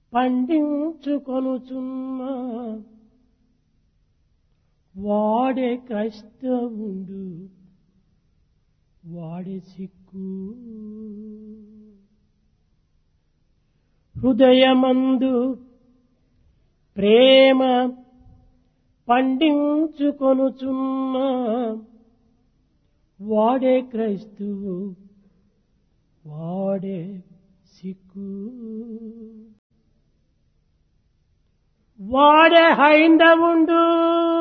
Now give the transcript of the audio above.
పండించుకొనుచున్న వాడే క్రైస్తవుండు వాడే సిక్కు హృదయమందు ప్రేమ పండించుకొనుచున్న వాడే క్రైస్తువు వాడే సిక్కు వాడే హైందవుండు